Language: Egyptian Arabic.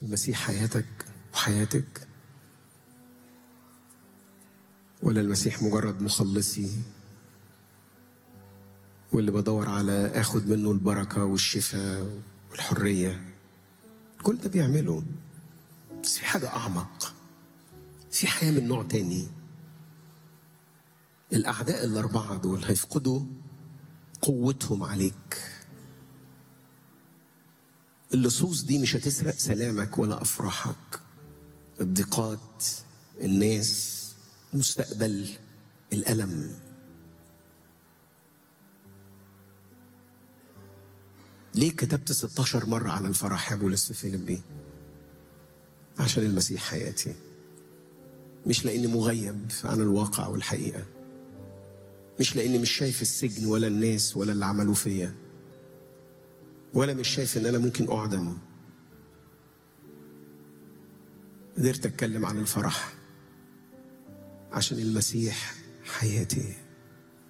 المسيح حياتك وحياتك ولا المسيح مجرد مخلصي واللي بدور على اخد منه البركة والشفاء والحرية كل ده بيعمله بس في حاجة أعمق في حياة من نوع تاني الأعداء الأربعة دول هيفقدوا قوتهم عليك اللصوص دي مش هتسرق سلامك ولا أفراحك الضيقات الناس مستقبل الألم ليه كتبت 16 مرة على الفرح يا بولس في فيليبي عشان المسيح حياتي مش لأني مغيب عن الواقع والحقيقة مش لأني مش شايف السجن ولا الناس ولا اللي عملوا فيا ولا مش شايف إن أنا ممكن أعدم قدرت أتكلم عن الفرح عشان المسيح حياتي